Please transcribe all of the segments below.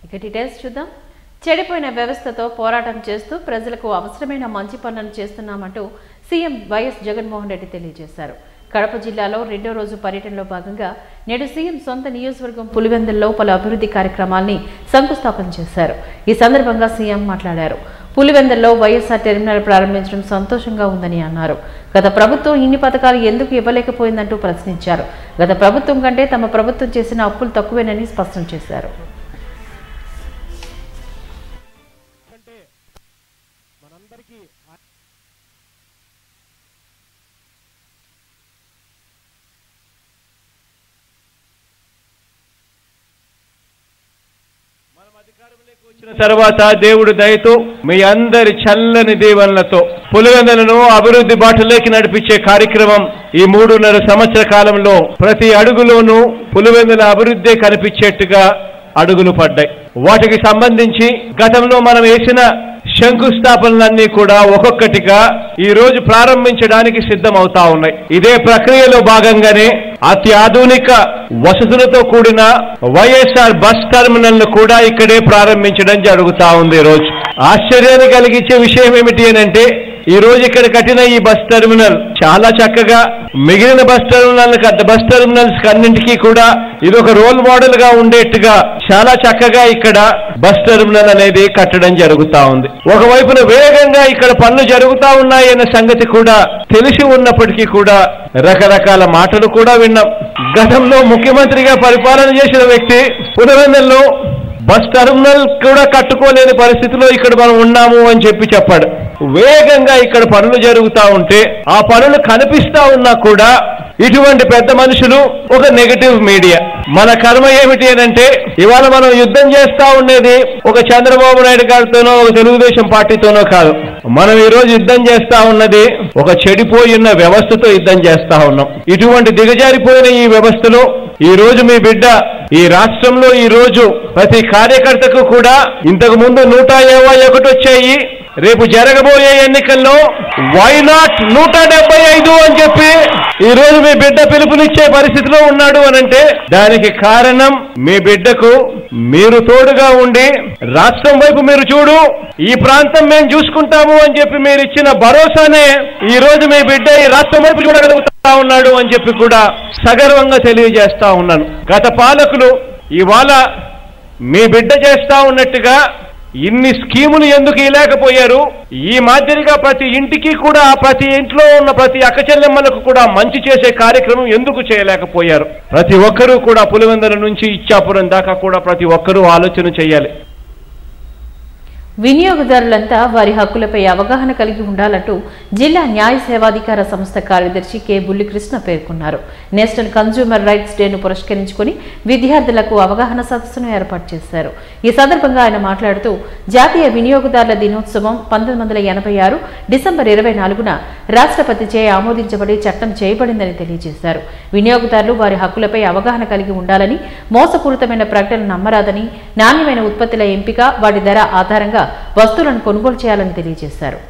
ఇక డీటెయిల్స్ చూద్దాం చెడిపోయిన వ్యవస్థతో పోరాటం చేస్తూ ప్రజలకు అవసరమైన మంచి పనులను చేస్తున్నామంటూ సీఎం వైఎస్ జగన్మోహన్ రెడ్డి తెలియజేశారు కడప జిల్లాలో రెండో రోజు పర్యటనలో భాగంగా నేడు సీఎం సొంత నియోజకవర్గం పులివెందుల్లో పలు అభివృద్ధి కార్యక్రమాల్ని శంకుస్థాపన చేశారు ఈ సందర్భంగా సీఎం మాట్లాడారు పులివెందుల్లో వైఎస్ఆర్ టెర్మినల్ ప్రారంభించడం సంతోషంగా ఉందని అన్నారు గత ప్రభుత్వం ఇన్ని పథకాలు ఎందుకు ఇవ్వలేకపోయిందంటూ ప్రశ్నించారు గత ప్రభుత్వం కంటే తమ ప్రభుత్వం చేసిన అప్పులు తక్కువేనని స్పష్టం చేశారు వచ్చిన తర్వాత దేవుడి దయతో మీ అందరి చల్లని దీవెనలతో పులివెందులను అభివృద్ధి బాటలోకి నడిపించే కార్యక్రమం ఈ మూడున్నర సంవత్సర కాలంలో ప్రతి అడుగులోనూ పులివెందుల అభివృద్ధి కనిపించేట్టుగా అడుగులు పడ్డాయి వాటికి సంబంధించి గతంలో మనం వేసిన శంకుస్థాపనలన్నీ కూడా ఒక్కొక్కటిగా ఈ రోజు ప్రారంభించడానికి సిద్ధం అవుతా ఉన్నాయి ఇదే ప్రక్రియలో భాగంగానే అతి ఆధునిక వసతులతో కూడిన వైఎస్ఆర్ బస్ టెర్మినల్ ను కూడా ఇక్కడే ప్రారంభించడం జరుగుతా ఉంది ఈ రోజు ఆశ్చర్యాన్ని కలిగించే విషయం ఏమిటి అని అంటే ఈ రోజు ఇక్కడ కట్టిన ఈ బస్ టెర్మినల్ చాలా చక్కగా మిగిలిన బస్ టెర్మినల్ బస్ టెర్మినల్స్ అన్నింటికీ కూడా ఇది ఒక రోల్ మోడల్ గా ఉండేట్టుగా చాలా చక్కగా ఇక్కడ బస్ టెర్మినల్ అనేది కట్టడం జరుగుతా ఉంది ఒకవైపున వేగంగా ఇక్కడ పనులు జరుగుతా ఉన్నాయన్న సంగతి కూడా తెలిసి ఉన్నప్పటికీ కూడా రకరకాల మాటలు కూడా విన్నాం గతంలో ముఖ్యమంత్రిగా పరిపాలన చేసిన వ్యక్తి పునరందల్లో బస్ టెర్మినల్ కూడా కట్టుకోలేని పరిస్థితిలో ఇక్కడ మనం ఉన్నాము అని చెప్పి చెప్పాడు వేగంగా ఇక్కడ పనులు జరుగుతా ఉంటే ఆ పనులు కనిపిస్తా ఉన్నా కూడా ఇటువంటి పెద్ద మనుషులు ఒక నెగటివ్ మీడియా మన కర్మ ఏమిటి అని అంటే ఇవాళ మనం యుద్ధం చేస్తా ఉండేది ఒక చంద్రబాబు నాయుడు గారితోనో ఒక తెలుగుదేశం పార్టీతోనో కాదు మనం ఈ రోజు యుద్ధం చేస్తా ఉన్నది ఒక చెడిపోయిన వ్యవస్థతో యుద్ధం చేస్తా ఉన్నాం ఇటువంటి దిగజారిపోయిన ఈ వ్యవస్థలో ఈ రోజు మీ బిడ్డ ఈ రాష్ట్రంలో ఈ రోజు ప్రతి కార్యకర్తకు కూడా ఇంతకు ముందు నూట ఇరవై ఒకటి వచ్చాయి రేపు జరగబోయే ఎన్నికల్లో వై నాట్ నూట డెబ్బై ఐదు అని చెప్పి ఈ రోజు మీ బిడ్డ పిలుపునిచ్చే పరిస్థితిలో ఉన్నాడు అని అంటే దానికి కారణం మీ బిడ్డకు మీరు తోడుగా ఉండి రాష్ట్రం వైపు మీరు చూడు ఈ ప్రాంతం మేము చూసుకుంటాము అని చెప్పి మీరు ఇచ్చిన భరోసానే ఈ రోజు మీ బిడ్డ ఈ రాష్ట్రం వైపు చూడగలుగుతా ఉన్నాడు అని చెప్పి కూడా సగర్వంగా తెలియజేస్తా ఉన్నాను గత పాలకులు ఇవాళ మీ బిడ్డ చేస్తా ఉన్నట్టుగా ఇన్ని స్కీములు ఎందుకు ఇలేకపోయారు ఈ మాదిరిగా ప్రతి ఇంటికి కూడా ప్రతి ఇంట్లో ఉన్న ప్రతి అక్కచెల్లెమ్మలకు కూడా మంచి చేసే కార్యక్రమం ఎందుకు చేయలేకపోయారు ప్రతి ఒక్కరూ కూడా పులివెందుల నుంచి ఇచ్చాపురం దాకా కూడా ప్రతి ఒక్కరూ ఆలోచన చేయాలి వినియోగదారులంతా వారి హక్కులపై అవగాహన కలిగి ఉండాలంటూ జిల్లా న్యాయ సేవాధికార సంస్థ కార్యదర్శి కె బుల్లికృష్ణ పేర్కొన్నారు నేషనల్ కన్జ్యూమర్ రైట్స్ డేను పురస్కరించుకుని విద్యార్థులకు అవగాహన సదస్సును ఏర్పాటు చేశారు ఈ సందర్భంగా ఆయన మాట్లాడుతూ జాతీయ వినియోగదారుల దినోత్సవం పంతొమ్మిది వందల ఎనభై ఆరు డిసెంబర్ ఇరవై నాలుగున రాష్ట్రపతిచే ఆమోదించబడి చట్టం చేయబడిందని తెలియజేశారు వినియోగదారులు వారి హక్కులపై అవగాహన కలిగి ఉండాలని మోసపూరితమైన ప్రకటనలు నమ్మరాదని నాణ్యమైన ఉత్పత్తుల ఎంపిక వాటి ధర ఆధారంగా వస్తువులను కొనుగోలు చేయాలని తెలియజేశారు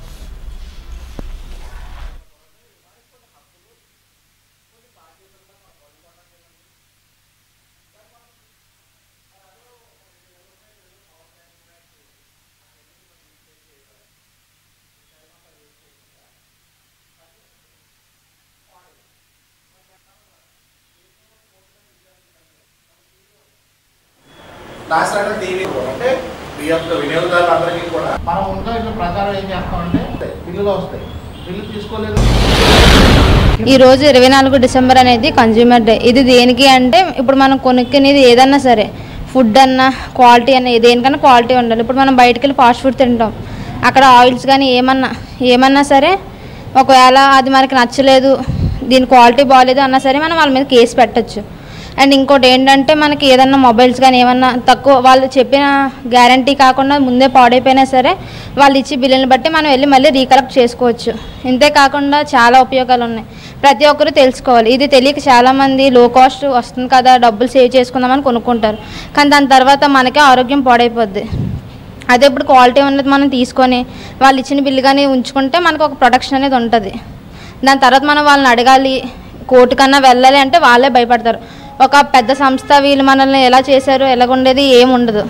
రాష్ట్రాన్ని టీవీ అంటే ఈ యొక్క వినియోగదారులందరికీ కూడా మనం ఇంకా ఇట్లా ప్రకారం ఏం చేస్తామంటే బిల్లులు వస్తాయి బిల్లు తీసుకోలేదు ఈ రోజు ఇరవై నాలుగు డిసెంబర్ అనేది కన్జ్యూమర్ డే ఇది దేనికి అంటే ఇప్పుడు మనం కొనుక్కునేది ఏదన్నా సరే ఫుడ్ అన్నా క్వాలిటీ అన్నా దేనికన్నా క్వాలిటీ ఉండాలి ఇప్పుడు మనం బయటికి వెళ్ళి ఫాస్ట్ ఫుడ్ తింటాం అక్కడ ఆయిల్స్ కానీ ఏమన్నా ఏమన్నా సరే ఒకవేళ అది మనకి నచ్చలేదు దీని క్వాలిటీ బాగాలేదు అన్నా సరే మనం వాళ్ళ మీద కేసు పెట్టచ్చు అండ్ ఇంకోటి ఏంటంటే మనకి ఏదన్నా మొబైల్స్ కానీ ఏమన్నా తక్కువ వాళ్ళు చెప్పిన గ్యారంటీ కాకుండా ముందే పాడైపోయినా సరే వాళ్ళు ఇచ్చి బిల్లుని బట్టి మనం వెళ్ళి మళ్ళీ రీకలెక్ట్ చేసుకోవచ్చు ఇంతే కాకుండా చాలా ఉపయోగాలు ఉన్నాయి ప్రతి ఒక్కరూ తెలుసుకోవాలి ఇది తెలియక చాలామంది లో కాస్ట్ వస్తుంది కదా డబ్బులు సేవ్ చేసుకుందామని కొనుక్కుంటారు కానీ దాని తర్వాత మనకే ఆరోగ్యం పాడైపోద్ది అదే ఇప్పుడు క్వాలిటీ ఉన్నది మనం తీసుకొని వాళ్ళు ఇచ్చిన బిల్లు కానీ ఉంచుకుంటే మనకు ఒక ప్రొడక్షన్ అనేది ఉంటుంది దాని తర్వాత మనం వాళ్ళని అడగాలి కోర్టు కన్నా వెళ్ళాలి అంటే వాళ్ళే భయపడతారు ఒక పెద్ద సంస్థ వీళ్ళు మనల్ని ఎలా చేశారు ఎలాగుండేది ఏమి ఉండదు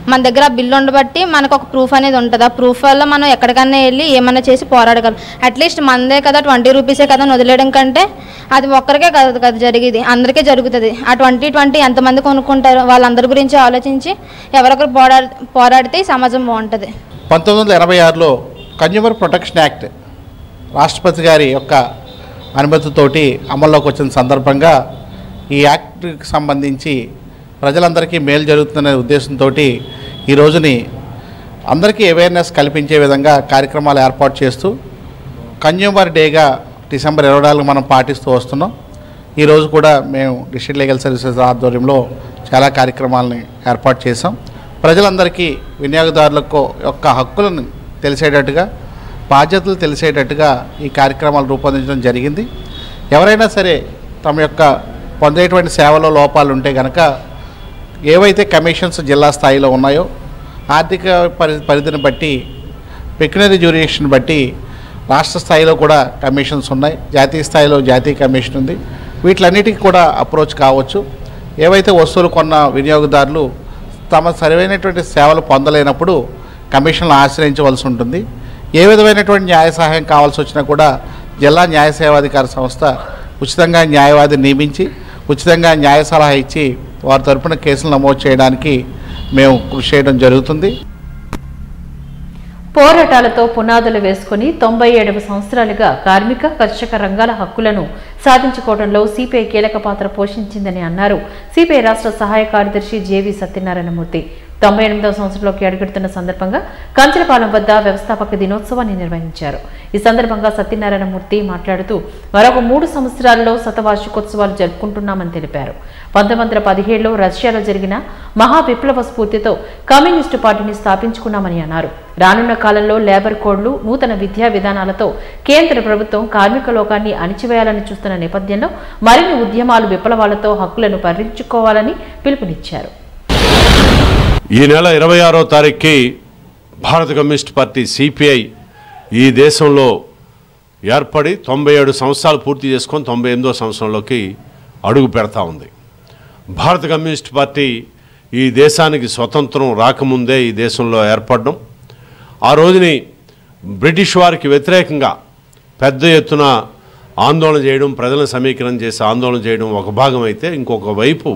మన దగ్గర ఆ బిల్లు ఉండబట్టి మనకు ఒక ప్రూఫ్ అనేది ఉంటుంది ఆ ప్రూఫ్ వల్ల మనం ఎక్కడికన్నా వెళ్ళి ఏమన్నా చేసి పోరాడగలం అట్లీస్ట్ మనదే కదా ట్వంటీ రూపీసే కదా అని వదిలేయడం కంటే అది ఒక్కరికే కాదు కదా జరిగేది అందరికీ జరుగుతుంది ఆ ట్వంటీ ట్వంటీ ఎంతమంది కొనుక్కుంటారు వాళ్ళందరి గురించి ఆలోచించి ఎవరొకరు పోరాడి పోరాడితే ఈ సమాజం బాగుంటుంది పంతొమ్మిది వందల ఎనభై ఆరులో కన్జ్యూమర్ ప్రొటెక్షన్ యాక్ట్ రాష్ట్రపతి గారి యొక్క అనుమతితోటి అమల్లోకి వచ్చిన సందర్భంగా ఈ యాక్ట్కి సంబంధించి ప్రజలందరికీ మేలు జరుగుతుందనే ఉద్దేశంతో ఈ రోజుని అందరికీ అవేర్నెస్ కల్పించే విధంగా కార్యక్రమాలు ఏర్పాటు చేస్తూ కన్జ్యూమర్ డేగా డిసెంబర్ ఇరవై నాలుగు మనం పాటిస్తూ వస్తున్నాం ఈరోజు కూడా మేము డిస్ట్రిక్ట్ లీగల్ సర్వీసెస్ ఆధ్వర్యంలో చాలా కార్యక్రమాలని ఏర్పాటు చేసాం ప్రజలందరికీ వినియోగదారులకు యొక్క హక్కులను తెలిసేటట్టుగా బాధ్యతలు తెలిసేటట్టుగా ఈ కార్యక్రమాలు రూపొందించడం జరిగింది ఎవరైనా సరే తమ యొక్క పొందేటువంటి సేవలో లోపాలు ఉంటే కనుక ఏవైతే కమిషన్స్ జిల్లా స్థాయిలో ఉన్నాయో ఆర్థిక పరి పరిధిని బట్టి పెక్యునరీ జ్యూరియేషన్ బట్టి రాష్ట్ర స్థాయిలో కూడా కమిషన్స్ ఉన్నాయి జాతీయ స్థాయిలో జాతీయ కమిషన్ ఉంది వీటిలన్నిటికీ కూడా అప్రోచ్ కావచ్చు ఏవైతే వస్తువులు కొన్న వినియోగదారులు తమ సరైనటువంటి సేవలు పొందలేనప్పుడు కమిషన్లు ఆశ్రయించవలసి ఉంటుంది ఏ విధమైనటువంటి న్యాయ సహాయం కావాల్సి వచ్చినా కూడా జిల్లా న్యాయ సేవాధికార సంస్థ ఉచితంగా న్యాయవాదిని నియమించి ఉచితంగా న్యాయ సలహా ఇచ్చి వారి తరపున కేసులు నమోదు చేయడానికి మేము కృషి చేయడం జరుగుతుంది పోరాటాలతో పునాదులు వేసుకుని తొంభై ఏడవ సంవత్సరాలుగా కార్మిక కర్షక రంగాల హక్కులను సాధించుకోవడంలో సిపిఐ కీలక పాత్ర పోషించిందని అన్నారు సిపిఐ రాష్ట్ర సహాయ కార్యదర్శి జేవి సత్యనారాయణమూర్తి తొంభై ఎనిమిదవ సంవత్సరంలోకి అడుగుతున్న సందర్భంగా కంచరపాలెం వద్ద వ్యవస్థాపక దినోత్సవాన్ని నిర్వహించారు ఈ సందర్భంగా సత్యనారాయణమూర్తి మాట్లాడుతూ మరొక మూడు సంవత్సరాల్లో శతవార్షికోత్సవాలు జరుపుకుంటున్నామని తెలిపారు పంతొమ్మిది వందల పదిహేడులో రష్యాలో జరిగిన మహా విప్లవ స్ఫూర్తితో కమ్యూనిస్టు పార్టీని స్థాపించుకున్నామని అన్నారు రానున్న కాలంలో లేబర్ కోడ్లు నూతన విద్యా విధానాలతో కేంద్ర ప్రభుత్వం కార్మిక లోకాన్ని అణిచివేయాలని చూస్తున్న నేపథ్యంలో మరిన్ని ఉద్యమాలు విప్లవాలతో హక్కులను పరిరక్షించుకోవాలని పిలుపునిచ్చారు ఈ నెల ఇరవై ఆరో తారీఖుకి భారత కమ్యూనిస్ట్ పార్టీ సిపిఐ ఈ దేశంలో ఏర్పడి తొంభై ఏడు సంవత్సరాలు పూర్తి చేసుకొని తొంభై ఎనిమిదో సంవత్సరంలోకి అడుగు పెడతా ఉంది భారత కమ్యూనిస్ట్ పార్టీ ఈ దేశానికి స్వతంత్రం రాకముందే ఈ దేశంలో ఏర్పడడం ఆ రోజుని బ్రిటిష్ వారికి వ్యతిరేకంగా పెద్ద ఎత్తున ఆందోళన చేయడం ప్రజలను సమీకరణ చేసి ఆందోళన చేయడం ఒక భాగం అయితే ఇంకొక వైపు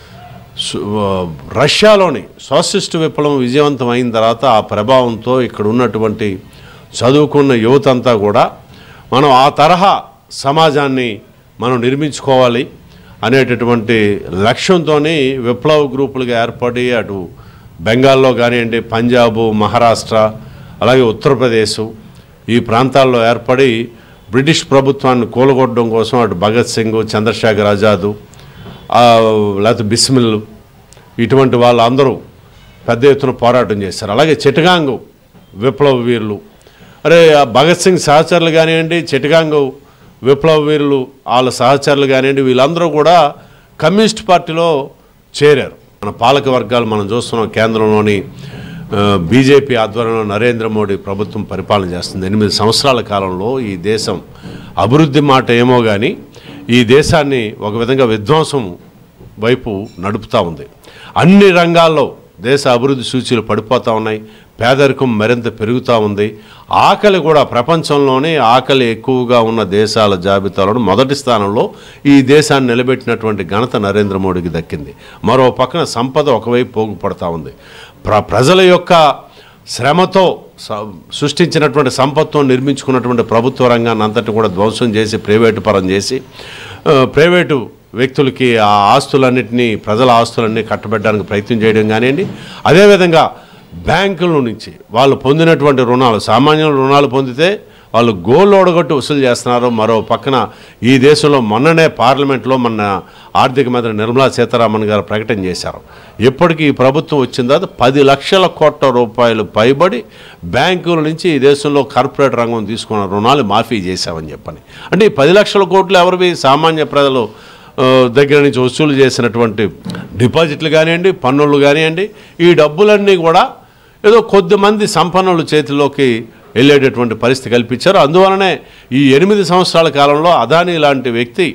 సు- ఆ, రష్యాలోని సోషలిస్ట్ విప్లవం విజయవంతం అయిన తర్వాత ఆ ప్రభావంతో ఇక్కడ ఉన్నటువంటి చదువుకున్న యువత అంతా కూడా మనం ఆ తరహా సమాజాన్ని మనం నిర్మించుకోవాలి అనేటటువంటి లక్ష్యంతో విప్లవ గ్రూపులుగా ఏర్పడి అటు బెంగాల్లో కానివ్వండి పంజాబు మహారాష్ట్ర అలాగే ఉత్తరప్రదేశ్ ఈ ప్రాంతాల్లో ఏర్పడి బ్రిటిష్ ప్రభుత్వాన్ని కూలగొట్టడం కోసం అటు భగత్ సింగ్ చంద్రశేఖర్ ఆజాదు ఆ, లేకపోతే బిస్మిల్ ఇటువంటి వాళ్ళందరూ పెద్ద ఎత్తున పోరాటం చేశారు అలాగే చిటగాంగు విప్లవ వీరులు అరే ఆ భగత్ సింగ్ సహచరులు కానివ్వండి చిటగాంగు విప్లవ వీరులు వాళ్ళ సహచరులు కానివ్వండి వీళ్ళందరూ కూడా కమ్యూనిస్ట్ పార్టీలో చేరారు మన పాలక వర్గాలు మనం చూస్తున్నాం కేంద్రంలోని ఆ, బీజేపీ ఆధ్వర్యంలో నరేంద్ర మోడీ ప్రభుత్వం పరిపాలన చేస్తుంది ఎనిమిది సంవత్సరాల కాలంలో ఈ దేశం అభివృద్ధి మాట ఏమో కానీ ఈ దేశాన్ని ఒక విధంగా విధ్వంసం వైపు నడుపుతూ ఉంది అన్ని రంగాల్లో దేశ అభివృద్ధి సూచీలు పడిపోతూ ఉన్నాయి పేదరికం మరింత పెరుగుతూ ఉంది ఆకలి కూడా ప్రపంచంలోనే ఆకలి ఎక్కువగా ఉన్న దేశాల జాబితాలో మొదటి స్థానంలో ఈ దేశాన్ని నిలబెట్టినటువంటి ఘనత నరేంద్ర మోడీకి దక్కింది మరో పక్కన సంపద ఒకవైపు పోగుపడతా ఉంది ప్ర ప్రజల యొక్క శ్రమతో స- సృష్టించినటువంటి సంపత్తుతో నిర్మించుకున్నటువంటి ప్రభుత్వ రంగాన్ని అంతటి కూడా ధ్వంసం చేసి ప్రైవేటు పరం చేసి ఆ, ప్రైవేటు వ్యక్తులకి ఆ ఆస్తులన్నింటినీ ప్రజల ఆస్తులన్నీ కట్టబెట్టడానికి ప్రయత్నం చేయడం కానివ్వండి అదేవిధంగా బ్యాంకుల నుంచి వాళ్ళు పొందినటువంటి రుణాలు సామాన్యుల రుణాలు పొందితే వాళ్ళు గోల్డ్ ఓడగొట్టి వసూలు చేస్తున్నారు మరో పక్కన ఈ దేశంలో మొన్ననే పార్లమెంట్లో మన ఆర్థిక మంత్రి నిర్మలా సీతారామన్ గారు ప్రకటన చేశారు ఎప్పటికీ ఈ ప్రభుత్వం వచ్చిన తర్వాత పది లక్షల కోట్ల రూపాయలు పైబడి బ్యాంకుల నుంచి ఈ దేశంలో కార్పొరేట్ రంగం తీసుకున్న రుణాలు మాఫీ చేశామని చెప్పని అంటే ఈ పది లక్షల కోట్లు ఎవరివి సామాన్య ప్రజలు ఆ, దగ్గర నుంచి వసూలు చేసినటువంటి డిపాజిట్లు కానివ్వండి పన్నులు కానివ్వండి ఈ డబ్బులన్నీ కూడా ఏదో కొద్దిమంది సంపన్నుల చేతిలోకి వెళ్ళేటటువంటి పరిస్థితి కల్పించారు అందువలనే ఈ ఎనిమిది సంవత్సరాల కాలంలో అదానీ లాంటి వ్యక్తి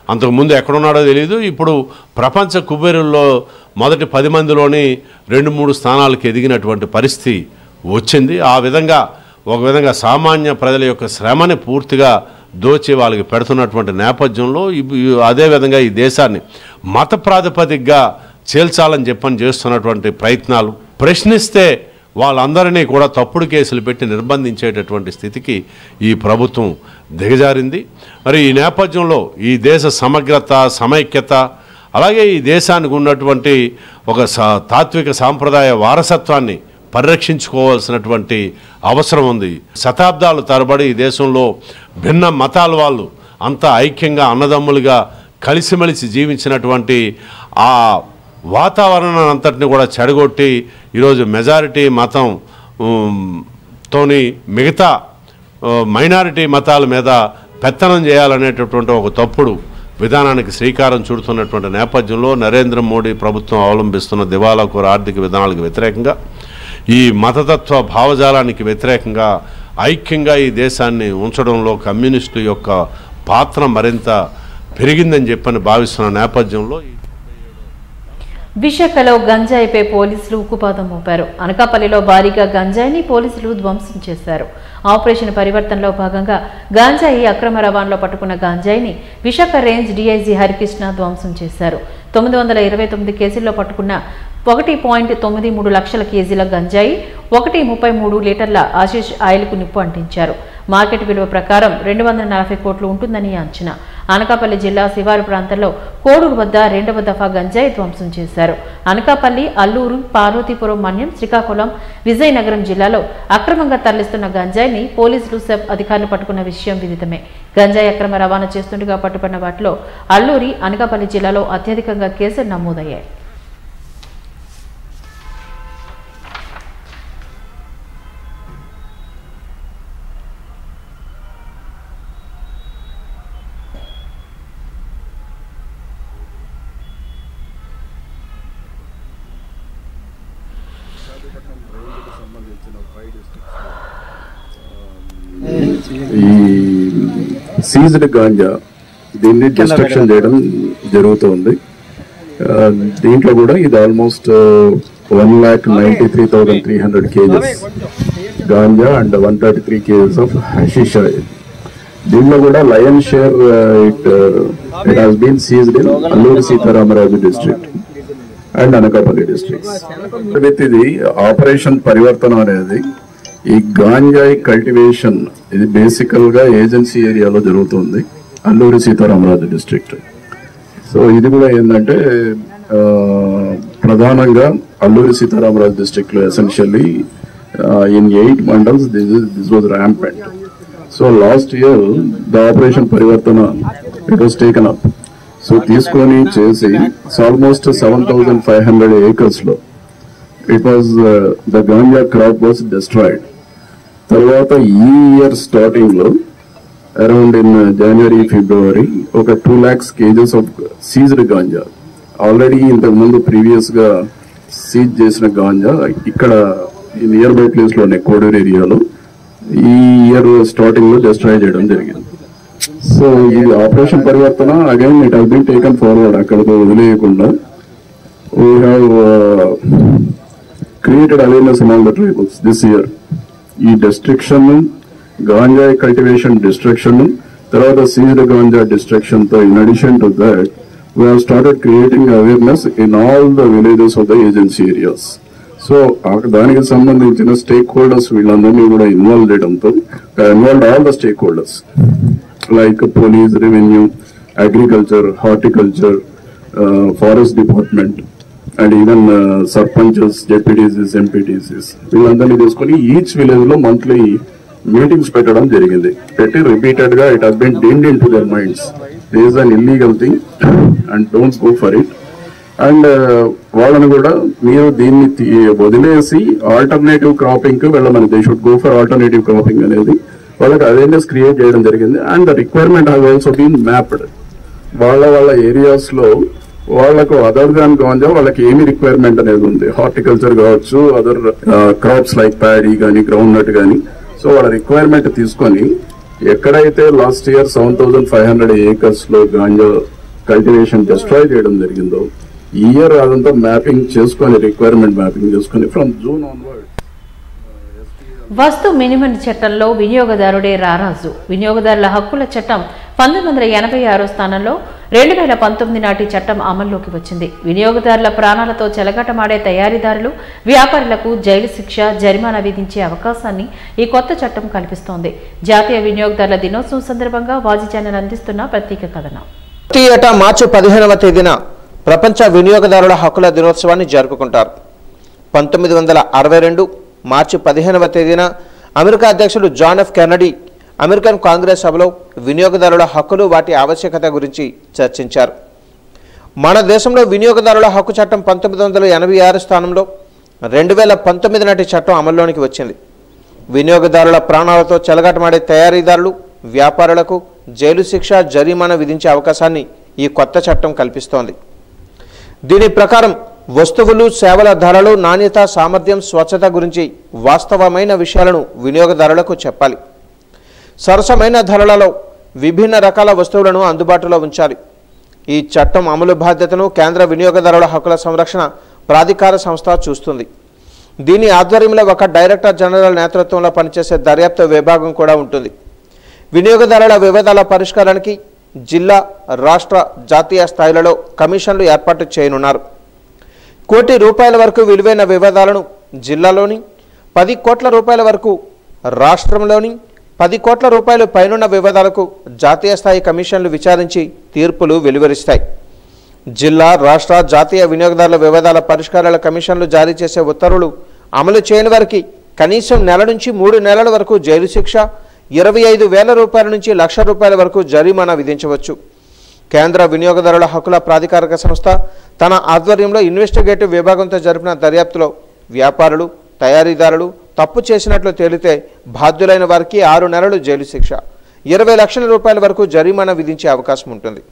అంతకుముందు ఎక్కడున్నాడో తెలియదు ఇప్పుడు ప్రపంచ కుబేరుల్లో మొదటి పది మందిలోని రెండు మూడు స్థానాలకు ఎదిగినటువంటి పరిస్థితి వచ్చింది ఆ విధంగా ఒక విధంగా సామాన్య ప్రజల యొక్క శ్రమని పూర్తిగా దోచి వాళ్ళకి పెడుతున్నటువంటి నేపథ్యంలో ఇప్పు- ఈ- అదేవిధంగా ఈ దేశాన్ని మత ప్రాతిపదికగా చేల్చాలని చెప్పని చేస్తున్నటువంటి ప్రయత్నాలు ప్రశ్నిస్తే వాళ్ళందరినీ కూడా తప్పుడు కేసులు పెట్టి నిర్బంధించేటటువంటి స్థితికి ఈ ప్రభుత్వం దిగజారింది మరి ఈ నేపథ్యంలో ఈ దేశ సమగ్రత సమైక్యత అలాగే ఈ దేశానికి ఉన్నటువంటి ఒక సా- తాత్విక సాంప్రదాయ వారసత్వాన్ని పరిరక్షించుకోవాల్సినటువంటి అవసరం ఉంది శతాబ్దాల తరబడి ఈ దేశంలో భిన్న మతాల వాళ్ళు అంతా ఐక్యంగా అన్నదమ్ములుగా కలిసిమెలిసి జీవించినటువంటి ఆ వాతావరణాన్ని అంతటిని కూడా చెడగొట్టి ఈరోజు మెజారిటీ మతం ఉమ్, తోని మిగతా ఆ, మైనారిటీ మతాల మీద పెత్తనం చేయాలనేటటువంటి ఒక తప్పుడు విధానానికి శ్రీకారం చుడుతున్నటువంటి నేపథ్యంలో నరేంద్ర మోడీ ప్రభుత్వం అవలంబిస్తున్న దివాలాకోర ఆర్థిక విధానాలకు వ్యతిరేకంగా ఈ మతతత్వ భావజాలానికి వ్యతిరేకంగా ఐక్యంగా ఈ దేశాన్ని ఉంచడంలో కమ్యూనిస్టు యొక్క పాత్ర మరింత పెరిగిందని చెప్పని భావిస్తున్న నేపథ్యంలో ఈ విశాఖలో గంజాయిపై పోలీసులు ఉక్కుపాదం మోపారు అనకాపల్లిలో భారీగా గంజాయిని పోలీసులు ధ్వంసం చేశారు ఆపరేషన్ పరివర్తనలో భాగంగా గాంజాయి అక్రమ రవాణాలో పట్టుకున్న గాంజాయిని విశాఖ రేంజ్ డీఐజీ హరికృష్ణ ధ్వంసం చేశారు తొమ్మిది వందల ఇరవై తొమ్మిది కేసుల్లో పట్టుకున్న ఒకటి పాయింట్ తొమ్మిది మూడు లక్షల కేజీల గంజాయి ఒకటి ముప్పై మూడు లీటర్ల ఆశీష్ ఆయిల్కు నిప్పు అంటించారు మార్కెట్ విలువ ప్రకారం రెండు వందల నలభై కోట్లు ఉంటుందని అంచనా అనకాపల్లి జిల్లా శివారు ప్రాంతంలో కోడూరు వద్ద రెండవ దఫా గంజాయి ధ్వంసం చేశారు అనకాపల్లి అల్లూరు పార్వతీపురం మన్యం శ్రీకాకుళం విజయనగరం జిల్లాలో అక్రమంగా తరలిస్తున్న గంజాయిని పోలీసులు సెబ్ అధికారులు పట్టుకున్న విషయం విదితమే గంజాయి అక్రమ రవాణా చేస్తుండగా పట్టుకున్న వాటిలో అల్లూరి అనకాపల్లి జిల్లాలో అత్యధికంగా కేసులు నమోదయ్యాయి ఈ సీజ్డ్ గాంజా దీన్ని డిస్ట్రక్షన్ చేయడం జరుగుతుంది ఆ, దీంట్లో కూడా ఇది almost one lakh ninety three thousand three hundred kgs ganja and one thirty three kgs of hashish oil దీంట్లో కూడా lion share it it has been seized in Alluri Sitaramaraju district and Anakapalli districts with ఇది ఆపరేషన్ పరివర్తన అనేది ఈ గాంజాయి కల్టివేషన్ ఇది బేసికల్ గా ఏజెన్సీ ఏరియాలో జరుగుతుంది అల్లూరి సీతారామరాజు డిస్ట్రిక్ట్ సో ఇది కూడా ఏంటంటే ఆ, ప్రధానంగా అల్లూరి సీతారామరాజు డిస్ట్రిక్ట్ లో essentially in eight mandals this this was rampant so last year the operation Parivartana it was taken up so తీసుకొని చేసి almost seven thousand five hundred acres లో it was the ganja crop was destroyed తర్వాత ఈ ఇయర్ స్టార్టింగ్ లో around in January February ఒక two lakhs kgs of seized ganja already ఇంతకు ముందు previous గా సీజ్ చేసిన గాంజా ఇక్కడ ఈ నియర్ బై ప్లేస్ లోనే కోడూరు ఏరియాలో ఈ ఇయర్ స్టార్టింగ్ లో డిస్ట్రాయ్ చేయడం జరిగింది సో ఇది operation Parivartana again it has been taken forward అక్కడతో వదిలేయకుండా we have created awareness among the tribals this year ఈ డిస్ట్రిక్షన్ గాంజా కల్టివేషన్ డిస్ట్రక్షన్ తర్వాత సీజ్డ్ గాంజా డిస్ట్రక్షన్ తో in addition to that we have started creating awareness in all the villages of the agency areas so దానికి సంబంధించిన stakeholders వీళ్ళందరినీ కూడా involve చేయడంతో involve all the stakeholders like police revenue agriculture horticulture forest department and even sarpanches ZPTCs MPTCs వీళ్ళందరినీ తీసుకొని each village లో monthly meetings పెట్టడం జరిగింది పెట్టి రిపీటెడ్ గా it has been deemed into their minds is an illegal thing and don't go for it and వాళ్ళని కూడా మీరు దీన్ని తీ- వదిలేసి ఆల్టర్నేటివ్ క్రాపింగ్ కి వెళ్ళమని they should go for alternative cropping అనేది వాళ్ళకి అవేర్నెస్ క్రియేట్ చేయడం జరిగింది and the requirement has also been mapped వాళ్ళ వాళ్ళ ఏరియాస్ లో వాళ్ళకు అదర్ దాన్ గాంజా వాళ్ళకి ఏమి రిక్వైర్మెంట్ అనేది ఉంది హార్టికల్చర్ కావచ్చు అదర్ క్రాప్స్ లైక్ ప్యాడీ కానీ గ్రౌండ్ నట్ కానీ సో వాళ్ళ రిక్వైర్మెంట్ తీసుకొని ఎక్కడైతే last year seven thousand five hundred acres లో గాంజా కల్టివేషన్ డిస్ట్రాయ్ చేయడం జరిగిందో ఈ ఇయర్ అదంతా మ్యాపింగ్ చేసుకొని రిక్వైర్మెంట్ మ్యాపింగ్ చేసుకొని ఫ్రమ్ జూన్ ఆన్వర్డ్ వస్తు మినిమం చట్టంలో వినియోగదారుడే రారాజు వినియోగదారుల హక్కుల చట్టం పంతొమ్మిది వందల ఎనభై ఆరో స్థానంలో రెండు వేల పంతొమ్మిది నాటి చట్టం అమల్లోకి వచ్చింది వినియోగదారుల ప్రాణాలతో చెలగటమాడే తయారీదారులు వ్యాపారులకు జైలు శిక్ష జరిమానా విధించే అవకాశాన్ని ఈ కొత్త చట్టం కల్పిస్తోంది జాతీయ వినియోగదారుల దినోత్సవం సందర్భంగా వాజీ ఛానల్ అందిస్తున్న ప్రత్యేక కథనం ప్రతి ఏటా మార్చి పదిహేనవ తేదీన ప్రపంచ వినియోగదారుల హక్కుల దినోత్సవాన్ని జరుపుకుంటారు పంతొమ్మిది వందల అరవై రెండు మార్చి పదిహేనవ తేదీన అమెరికా అధ్యక్షుడు John F Kennedy American Congress సభలో వినియోగదారుల హక్కులు వాటి ఆవశ్యకత గురించి చర్చించారు మన దేశంలో వినియోగదారుల హక్కు చట్టం పంతొమ్మిది వందల ఎనభై ఆరు స్థానంలో రెండు వేల పంతొమ్మిది నాటి చట్టం అమల్లోనికి వచ్చింది వినియోగదారుల ప్రాణాలతో చెలగాటమాడే తయారీదారులు వ్యాపారులకు జైలు శిక్ష జరిమానా విధించే అవకాశాన్ని ఈ కొత్త చట్టం కల్పిస్తోంది దీని ప్రకారం వస్తువులు సేవల ధరలు నాణ్యత సామర్థ్యం స్వచ్ఛత గురించి వాస్తవమైన విషయాలను వినియోగదారులకు చెప్పాలి సరసమైన ధరలలో విభిన్న రకాల వస్తువులను అందుబాటులో ఉంచాలి ఈ చట్టం అమలు బాధ్యతను కేంద్ర వినియోగదారుల హక్కుల సంరక్షణ ప్రాధికార సంస్థ చూస్తుంది దీని ఆధ్వర్యంలో ఒక డైరెక్టర్ జనరల్ నేతృత్వంలో పనిచేసే దర్యాప్తు విభాగం కూడా ఉంటుంది వినియోగదారుల వివాదాల పరిష్కారానికి జిల్లా రాష్ట్ర జాతీయ స్థాయిలలో కమిషన్లు ఏర్పాటు చేయనున్నారు కోటి రూపాయల వరకు విలువైన వివాదాలను జిల్లాలోని పది కోట్ల రూపాయల వరకు రాష్ట్రంలోని పది కోట్ల రూపాయలు పైనున్న వివాదాలకు జాతీయ స్థాయి కమిషన్లు విచారించి తీర్పులు వెలువరిస్తాయి జిల్లా రాష్ట్ర జాతీయ వినియోగదారుల వివాదాల పరిష్కారాల కమిషన్లు జారీ చేసే ఉత్తర్వులు అమలు చేయని వారికి కనీసం నెల నుంచి మూడు నెలల వరకు జైలు శిక్ష ఇరవై ఐదు వేల రూపాయల నుంచి లక్ష రూపాయల వరకు జరిమానా విధించవచ్చు కేంద్ర వినియోగదారుల హక్కుల ప్రాధికారిక సంస్థ తన ఆధ్వర్యంలో ఇన్వెస్టిగేటివ్ విభాగంతో జరిపిన దర్యాప్తులో వ్యాపారులు తయారీదారులు తప్పు చేసినట్లు తేలితే బాధ్యులైన వారికి ఆరు నెలలు జైలు శిక్ష ఇరవై లక్షల రూపాయల వరకు జరిమానా విధించే అవకాశం ఉంటుంది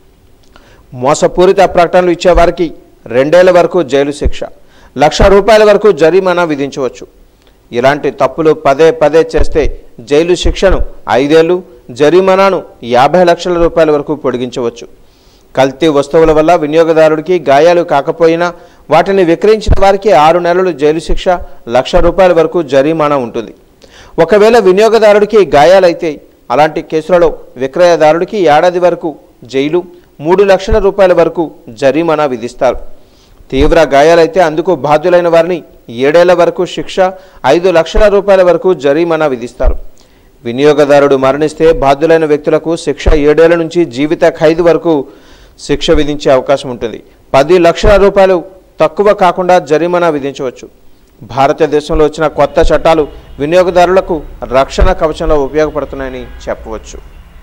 మోసపూరిత ప్రకటనలు ఇచ్చేవారికి రెండేళ్ల వరకు జైలు శిక్ష లక్ష రూపాయల వరకు జరిమానా విధించవచ్చు ఇలాంటి తప్పులు పదే పదే చేస్తే జైలు శిక్షను ఐదేళ్లు జరిమానాను యాభై లక్షల రూపాయల వరకు పొడిగించవచ్చు కల్తీ వస్తువుల వల్ల వినియోగదారుడికి గాయాలు కాకపోయినా వాటిని విక్రయించిన వారికి ఆరు నెలలు జైలు శిక్ష లక్ష రూపాయల వరకు జరిమానా ఉంటుంది ఒకవేళ వినియోగదారుడికి గాయాలైతే అలాంటి కేసులలో విక్రయదారుడికి ఏడాది వరకు జైలు మూడు లక్షల రూపాయల వరకు జరిమానా విధిస్తారు తీవ్ర గాయాలైతే అందుకు బాధ్యులైన వారిని ఏడేళ్ల వరకు శిక్ష ఐదు లక్షల రూపాయల వరకు జరిమానా విధిస్తారు వినియోగదారుడు మరణిస్తే బాధ్యులైన వ్యక్తులకు శిక్ష ఏడేళ్ల నుంచి జీవిత ఖైదు వరకు శిక్ష విధించే అవకాశం ఉంటుంది పది లక్షల రూపాయలు తక్కువ కాకుండా జరిమానా విధించవచ్చు భారతదేశంలో వచ్చిన కొత్త చట్టాలు వినియోగదారులకు రక్షణ కవచంలో ఉపయోగపడుతున్నాయని చెప్పవచ్చు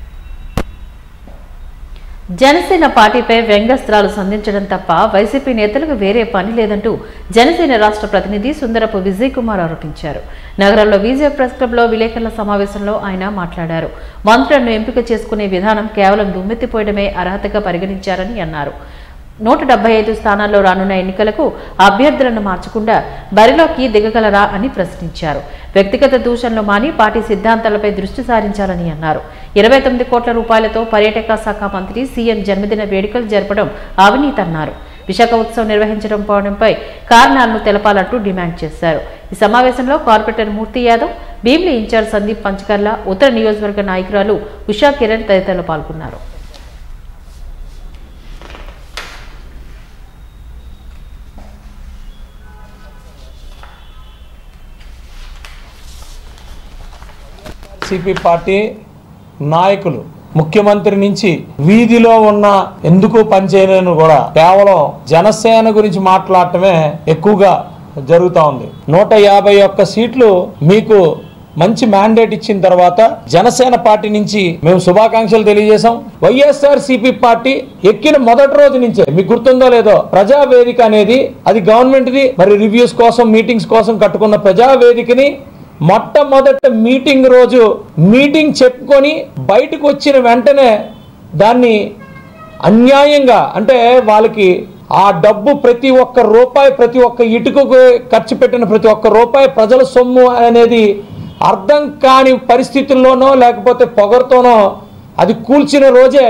జనసేన పార్టీపై వ్యంగ్యస్త్రాలు సంధించడం తప్ప వైసీపీ నేతలకు వేరే పని లేదంటూ జనసేన రాష్ట్ర ప్రతినిధి సుందరపు విజయ్ కుమార్ ఆరోపించారు నగరంలో విజయ ప్రెస్ క్లబ్లో విలేకరుల సమావేశంలో ఆయన మాట్లాడారు మంత్రులను ఎంపిక చేసుకునే విధానం కేవలం దుమ్మెత్తిపోయడమే అర్హతగా పరిగణించారని అన్నారు నూట డెబ్బై ఐదు స్థానాల్లో రానున్న ఎన్నికలకు అభ్యర్థులను మార్చకుండా బరిలోకి దిగగలరా అని ప్రశ్నించారు వ్యక్తిగత దూషణలు మాని పార్టీ సిద్ధాంతాలపై దృష్టి సారించాలని అన్నారు ఇరవై తొమ్మిది కోట్ల రూపాయలతో పర్యాటక శాఖ మంత్రి సీఎం జన్మదిన వేడుకలు జరపడం అవినీతి అన్నారు విశాఖ ఉత్సవం నిర్వహించడం పోవడంపై కారణాలను తెలపాలంటూ డిమాండ్ చేశారు ఈ సమావేశంలో కార్పొరేటర్ మూర్తి యాదవ్ భీమిలి ఇన్ఛార్జ్ సందీప్ పంచకర్ల ఉత్తర నియోజకవర్గ నాయకురాలు ఉషా కిరణ్ తదితరులు పాల్గొన్నారు సిపి పార్టీ నాయకులు ముఖ్యమంత్రి నుంచి వీధిలో ఉన్న ఎందుకు పనిచేయలేను కూడా కేవలం జనసేన గురించి మాట్లాడటమే ఎక్కువగా జరుగుతూ ఉంది నూట యాభై ఒక్క సీట్లు మీకు మంచి మ్యాండేట్ ఇచ్చిన తర్వాత జనసేన పార్టీ నుంచి మేము శుభాకాంక్షలు తెలియజేశాం వైఎస్ఆర్ సిపి పార్టీ ఎక్కిన మొదటి రోజు నుంచే మీకు గుర్తుందో లేదో ప్రజావేదిక అనేది అది గవర్నమెంట్ది మరి రివ్యూస్ కోసం మీటింగ్స్ కోసం కట్టుకున్న ప్రజావేదికని మొట్టమొదట మీటింగ్ రోజు మీటింగ్ చెప్పుకొని బయటకు వచ్చిన వెంటనే దాన్ని అన్యాయంగా అంటే వాళ్ళకి ఆ డబ్బు ప్రతి ఒక్క రూపాయి ప్రతి ఒక్క ఇటుకకు ఖర్చు పెట్టిన ప్రతి ఒక్క రూపాయి ప్రజల సొమ్ము అనేది అర్థం కాని పరిస్థితుల్లోనో లేకపోతే పొగరుతోనో అది కూల్చిన రోజే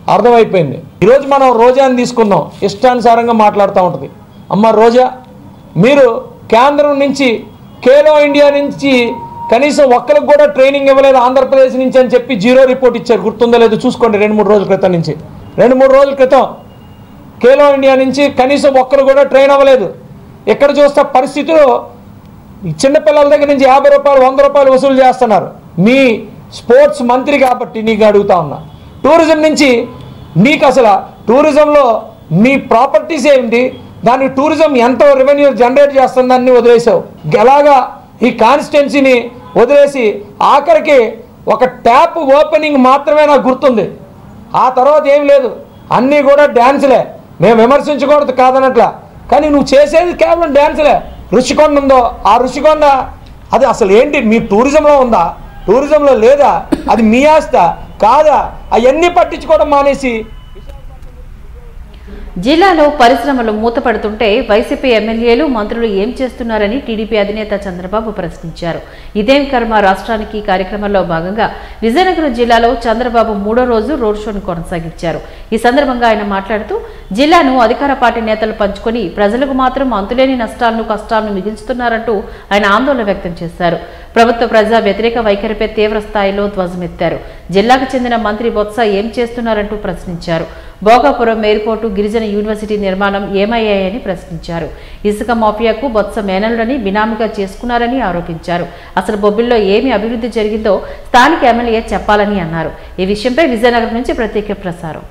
అర్థమైపోయింది ఈరోజు మనం రోజాని తీసుకుందాం ఇష్టానుసారంగా మాట్లాడుతూ ఉంటుంది అమ్మ రోజా మీరు కేంద్రం నుంచి ఖేలో ఇండియా నుంచి కనీసం ఒక్కరికి కూడా ట్రైనింగ్ ఇవ్వలేదు ఆంధ్రప్రదేశ్ నుంచి అని చెప్పి జీరో రిపోర్ట్ ఇచ్చారు గుర్తుందో లేదో చూసుకోండి రెండు మూడు రోజుల క్రితం నుంచి రెండు మూడు రోజుల క్రితం ఖేలో ఇండియా నుంచి కనీసం ఒక్కరు కూడా ట్రైన్ అవ్వలేదు ఎక్కడ చూస్తే పరిస్థితులు ఈ చిన్నపిల్లల దగ్గర నుంచి యాభై రూపాయలు వంద రూపాయలు వసూలు చేస్తున్నారు మీ స్పోర్ట్స్ మంత్రి కాబట్టి నీకు అడుగుతా ఉన్నా టూరిజం నుంచి నీకు అసలు టూరిజంలో మీ ప్రాపర్టీస్ ఏంటి దాని టూరిజం ఎంత రెవెన్యూ జనరేట్ చేస్తుందని వదిలేసావు ఎలాగా ఈ కాన్స్టిట్యున్సీని వదిలేసి ఆఖరికి ఒక ట్యాప్ ఓపెనింగ్ మాత్రమే నాకు గుర్తుంది ఆ తర్వాత ఏం లేదు అన్నీ కూడా డ్యాన్సులే మేము విమర్శించకూడదు కాదనట్లా కానీ నువ్వు చేసేది కేవలం డ్యాన్సులే రుషికొండ ఉందో ఆ రుషికొండ అది అసలు ఏంటి మీ టూరిజంలో ఉందా టూరిజంలో లేదా అది మీ ఆస్త కాదా అవన్నీ పట్టించుకోవడం మానేసి జిల్లాలో పరిశ్రమలు మూతపడుతుంటే వైసీపీ ఎమ్మెల్యేలు మంత్రులు ఏం చేస్తున్నారని టీడీపీ అధినేత చంద్రబాబు ప్రశ్నించారు ఇదేం కర్మ రాష్ట్రానికి కార్యక్రమంలో భాగంగా విజయనగరం జిల్లాలో చంద్రబాబు మూడో రోజు రోడ్ షోను కొనసాగించారు ఈ సందర్భంగా ఆయన మాట్లాడుతూ జిల్లాను అధికార పార్టీ నేతలు పంచుకొని ప్రజలకు మాత్రం అంతులేని నష్టాలను కష్టాలను మిగిల్చుతున్నారంటూ ఆయన ఆందోళన వ్యక్తం చేశారు ప్రభుత్వ ప్రజా వ్యతిరేక వైఖరిపై తీవ్ర స్థాయిలో ధ్వజమెత్తారు జిల్లాకు చెందిన మంత్రి బొత్స ఏం చేస్తున్నారంటూ ప్రశ్నించారు భోగాపురం ఎయిర్పోర్టు గిరిజన యూనివర్సిటీ నిర్మాణం ఏమయ్యాయని ప్రశ్నించారు ఇసుక మాఫియాకు బొత్స మేనలుడని బినామీగా చేసుకున్నారని ఆరోపించారు అసలు బొబ్బిల్లో ఏమి అభివృద్ధి జరిగిందో స్థానిక ఎమ్మెల్యే చెప్పాలని అన్నారు ఈ విషయంపై విజయనగరం నుంచి ప్రత్యేక ప్రసారం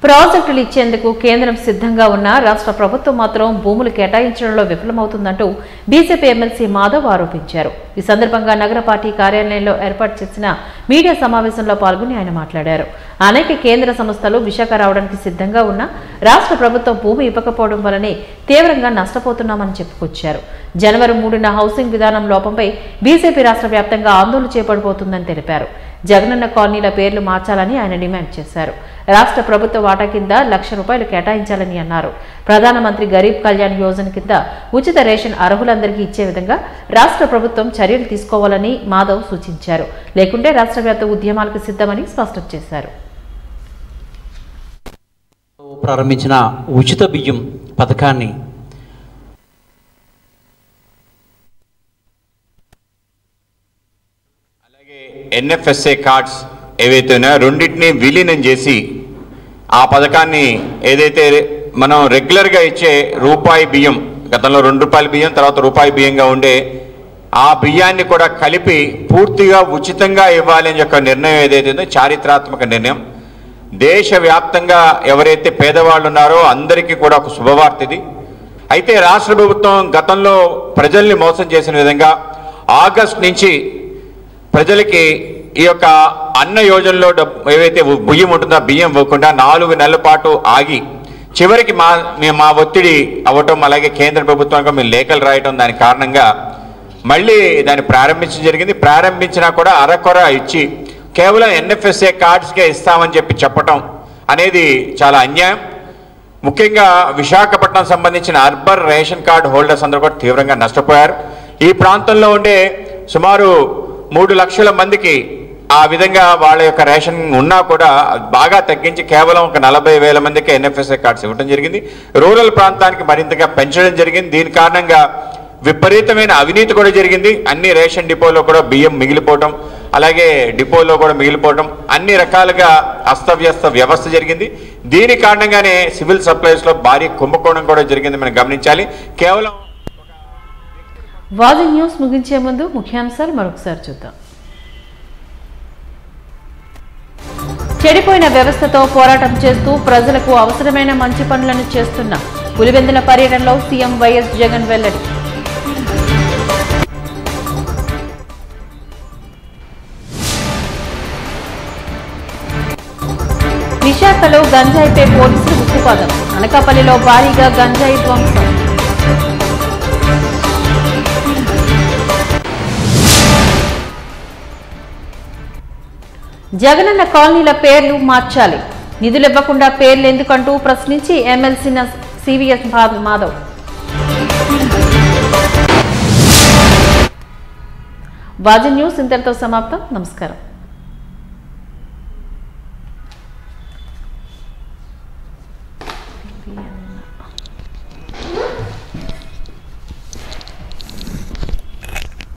ప్రాజెక్టులు ఇచ్చేందుకు కేంద్రం సిద్ధంగా ఉన్న రాష్ట్ర ప్రభుత్వం మాత్రం భూములు కేటాయించడంలో విఫలమవుతుందంటూ బీజేపీ ఎమ్మెల్సీ మాధవ్ ఆరోపించారు ఈ సందర్భంగా నగర పార్టీ కార్యాలయంలో ఏర్పాటు చేసిన మీడియా సమావేశంలో పాల్గొని ఆయన మాట్లాడారు అనేక కేంద్ర సంస్థలు విశాఖ రావడానికి సిద్ధంగా ఉన్న రాష్ట్ర ప్రభుత్వం భూమి ఇవ్వకపోవడం వల్లనే తీవ్రంగా నష్టపోతున్నామని చెప్పుకొచ్చారు జనవరి మూడున హౌసింగ్ విధానం లోపంపై బీజేపీ రాష్ట్ర వ్యాప్తంగా ఆందోళన చేపడబోతుందని తెలిపారు జగనన్న కాలనీల పేర్లు మార్చాలని ఆయన డిమాండ్ చేశారు రాష్ట్ర ప్రభుత్వ వాటా కింద లక్ష రూపాయలు కేటాయించాలని అన్నారు ప్రధానమంత్రి గరీబ్ కళ్యాణ్ యోజన కింద ఉచిత రేషన్ అర్హులందరికీ ఇచ్చే విధంగా రాష్ట్ర ప్రభుత్వం చర్యలు తీసుకోవాలని మాధవ్ సూచించారు లేకుంటే రాష్ట్ర వ్యాప్త ఉద్యమాలకు సిద్ధమని స్పష్టం చేశారు ప్రారంభించిన ఉచిత బియ్యం పథకాన్ని ఎన్ఎఫ్ఎస్ఏ కార్డ్స్ ఏవైతే ఉన్నాయో రెండింటిని విలీనం చేసి ఆ పథకాన్ని ఏదైతే మనం రెగ్యులర్గా ఇచ్చే రూపాయి బియ్యం గతంలో రెండు రూపాయల బియ్యం తర్వాత రూపాయి బియ్యంగా ఉండే ఆ బియ్యాన్ని కూడా కలిపి పూర్తిగా ఉచితంగా ఇవ్వాలి అని యొక్క నిర్ణయం ఏదైతే ఉందో చారిత్రాత్మక నిర్ణయం దేశవ్యాప్తంగా ఎవరైతే పేదవాళ్ళు ఉన్నారో అందరికీ కూడా ఒక శుభవార్త ఇది అయితే రాష్ట్ర ప్రభుత్వం గతంలో ప్రజల్ని మోసం చేసిన విధంగా ఆగస్ట్ నుంచి ప్రజలకి ఈ యొక్క అన్న యోజనలో డబ్బు ఏవైతే ఉ- బియ్యం ఉంటుందో ఆ బియ్యం ఇవ్వకుండా నాలుగు నెలల పాటు ఆగి చివరికి మా మేము మా ఒత్తిడి అవ్వటం అలాగే కేంద్ర ప్రభుత్వానికి మేము లేఖలు రాయటం దాని కారణంగా మళ్ళీ దాన్ని ప్రారంభించడం జరిగింది ప్రారంభించినా కూడా అరకొర ఇచ్చి కేవలం ఎన్ఎఫ్ఎస్ఏ కార్డ్స్కే ఇస్తామని చెప్పి చెప్పటం అనేది చాలా అన్యాయం ముఖ్యంగా విశాఖపట్నం సంబంధించిన అర్బన్ రేషన్ కార్డు హోల్డర్స్ అందరూ కూడా తీవ్రంగా నష్టపోయారు ఈ ప్రాంతంలో ఉండే సుమారు మూడు లక్షల మందికి ఆ విధంగా వాళ్ళ యొక్క రేషన్ ఉన్నా కూడా బాగా తగ్గించి కేవలం ఒక నలభై వేల మందికి ఎన్ఎఫ్ఎస్ఐ కార్డ్స్ ఇవ్వడం జరిగింది రూరల్ ప్రాంతానికి మరింతగా పెంచడం జరిగింది దీని కారణంగా విపరీతమైన అవినీతి కూడా జరిగింది అన్ని రేషన్ డిపోలో కూడా బియ్యం మిగిలిపోవటం అలాగే డిపోలో కూడా మిగిలిపోవటం అన్ని రకాలుగా అస్తవ్యస్త వ్యవస్థ జరిగింది దీని కారణంగానే సివిల్ సప్లైస్లో భారీ కుంభకోణం కూడా జరిగింది మనం గమనించాలి కేవలం వాజి న్యూస్ ముగించే ముందు ముఖ్యాంశాలు మరొకసారి చూద్దాం చెడిపోయిన వ్యవస్థతో పోరాటం చేస్తూ ప్రజలకు అవసరమైన మంచి పనులను చేస్తున్న పులివెందుల పర్యటనలో సీఎం వైఎస్ జగన్ వెల్లడి విశాఖలో గంజాయిపై పోలీసులు ఉక్కుపాదం అనకాపల్లిలో భారీగా గంజాయి ధ్వంసం జగనన్న కాలనీల పేర్లు మార్చాలి నిధులు ఇవ్వకుండా పేర్లు ఎందుకంటూ ప్రశ్నించి ఎమ్మెల్సీ సివిఎస్ మాధవ్ వాజి న్యూస్ ఇంతటితో సమాప్తం నమస్కారం